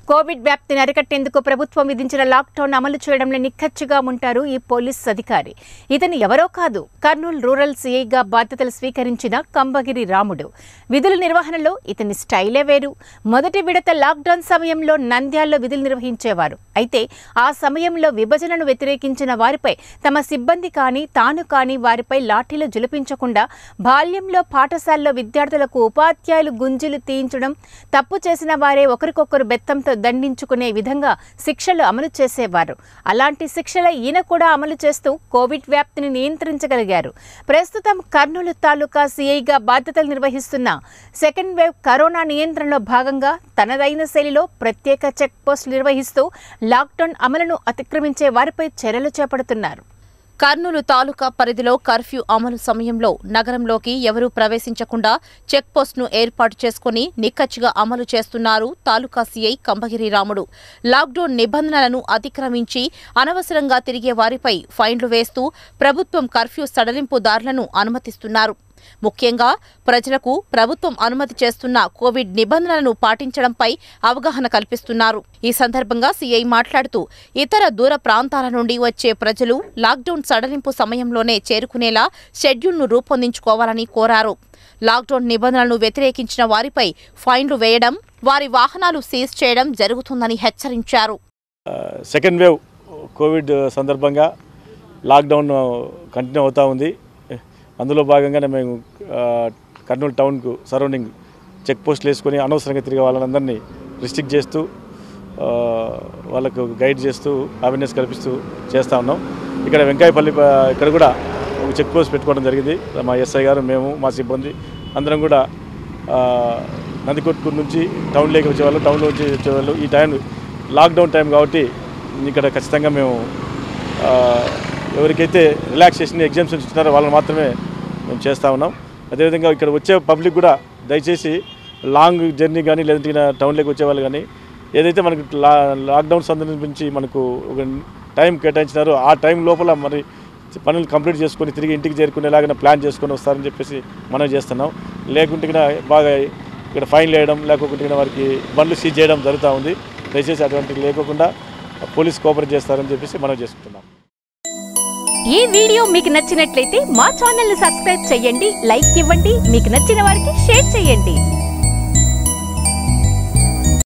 Covid వ్యాప్తిని అరికట్టేందుకు ప్రభుత్వం విధించిన లాక్డౌన్ అమలు చేయడంలో నిక్కచ్చిగా ఉంటారు ఈ పోలీస్ అధికారి ఇతను ఎవరో కాదు కర్నూలు రూరల్ సీఐగా బాధ్యతలు స్వీకరించిన కంబగిరి రాముడు విధుల నిర్వహణలో ఇతని స్టైలే వేరు మొదటి విడత లాక్డౌన్ సమయంలో నంద్యాలలో విధులు నిర్వహించేవారు అయితే ఆ సమయంలో విభజనను వ్యతిరేకించిన వారిపై తమ సిబ్బంది కానీ తాను కానీ వారిపై లాఠీలు జులిపించకుండా బాల్యంలో పాఠశాలలో విద్యార్థులకు ఉపాధ్యాయులు గుంజులు తీయించడం తప్పు చేసిన వారే ఒకరికొకరు బెత్తంతో దండించుకునే విధంగా శిక్షలు అమలు చేసేవారు అలాంటి శిక్షల ఈయన కూడా అమలు చేస్తూ కోవిడ్ వ్యాప్తిని నియంత్రించగలిగారు ప్రస్తుతం కర్నూలు తాలూకా సీఐగా బాధ్యతలు నిర్వహిస్తున్న సెకండ్ వేవ్ కరోనా నియంత్రణలో భాగంగా తనదైన శైలిలో ప్రత్యేక చెక్ పోస్టులు నిర్వహిస్తూ లాక్డౌన్ అమలును అతిక్రమించే వారిపై చర్యలు చేపడుతున్నారు కర్నూలు తాలూకా పరిధిలో కర్ఫ్యూ అమలు సమయంలో నగరంలోకి ఎవరూ ప్రవేశించకుండా చెక్ పోస్ట్ను ఏర్పాటు చేసుకుని నిక్కచ్చిగా అమలు చేస్తున్నారు తాలూకా సీఐ కంబగిరి రాముడు లాక్డౌన్ నిబంధనలను అతిక్రమించి అనవసరంగా తిరిగే వారిపై ఫైన్లు వేస్తూ ప్రభుత్వం కర్ఫ్యూ సడలింపుదారులను అనుమతిస్తున్నారు ముఖ్యంగా ప్రజలకు ప్రభుత్వం అనుమతి చేస్తున్న కోవిడ్ నిబంధనలను పాటించడంపై అవగాహన కల్పిస్తున్నారు ఈ సందర్భంగా సీఐ మాట్లాడుతూ ఇతర దూర ప్రాంతాల నుండి వచ్చే ప్రజలు లాక్డౌన్ సడలింపు సమయంలోనే చేరుకునేలా షెడ్యూల్ను రూపొందించుకోవాలని కోరారు లాక్డౌన్ నిబంధనలను వ్యతిరేకించిన వారిపై ఫైన్లు వేయడం వారి వాహనాలు సీజ్ చేయడం జరుగుతుందని హెచ్చరించారు సెకండ్ వేవ్ కోవిడ్ సందర్భంగా లాక్డౌన్ కంటిన్యూ అవుతూ ఉంది అందులో భాగంగానే మేము ఆ, కర్నూలు టౌన్కు సరౌండింగ్ చెక్ పోస్టులు వేసుకొని అనవసరంగా తిరిగే వాళ్ళందరినీ రిస్ట్రిక్ట్ చేస్తూ ఆ, వాళ్ళకు గైడ్ చేస్తూ అవేర్నెస్ కల్పిస్తూ చేస్తూ ఉన్నాం ఇక్కడ వెంకాయపల్లి ప- ఇక్కడ కూడా ఒక చెక్ పోస్ట్ పెట్టుకోవడం జరిగింది మా ఎస్ఐ గారు మేము మా సిబ్బంది అందరం కూడా ఆ, నందికొట్కూరు నుంచి టౌన్లోకి వచ్చేవాళ్ళు టౌన్లో వచ్చి వచ్చేవాళ్ళు ఈ టైం లాక్డౌన్ టైం కాబట్టి ఇక్కడ ఖచ్చితంగా మేము ఆ, ఎవరికైతే రిలాక్సేషన్ ఎగ్జామ్స్ ఇస్తున్నారో వాళ్ళని మాత్రమే మేము చేస్తూ ఉన్నాం అదేవిధంగా ఇక్కడ వచ్చే పబ్లిక్ కూడా దయచేసి లాంగ్ జర్నీ కానీ లేదంటే ఇక్కడ టౌన్లోకి వచ్చే వాళ్ళు కానీ ఏదైతే మనకు లా లాక్డౌన్ సందర్భించి మనకు ఒక టైం కేటాయించినారో ఆ టైం లోపల మరి పనులు కంప్లీట్ చేసుకొని తిరిగి ఇంటికి చేరుకునేలాగా ప్లాన్ చేసుకొని వస్తారని చెప్పేసి మనం చేస్తున్నాం లేకుంటే ఇక్కడ బాగా ఇక్కడ ఫైన్ వేయడం లేకుంటే ఇక్కడ వారికి బండ్లు సీజ్ చేయడం జరుగుతూ ఉంది దయచేసి అటువంటి లేకోకుండా పోలీస్ కోఆపరేట్ చేస్తారని చెప్పేసి మనం చేసుకుంటున్నాం ఈ వీడియో మీకు నచ్చినట్లయితే మా ఛానల్ ని సబ్స్క్రైబ్ చేయండి లైక్ ఇవ్వండి మీకు నచ్చిన వారికి షేర్ చేయండి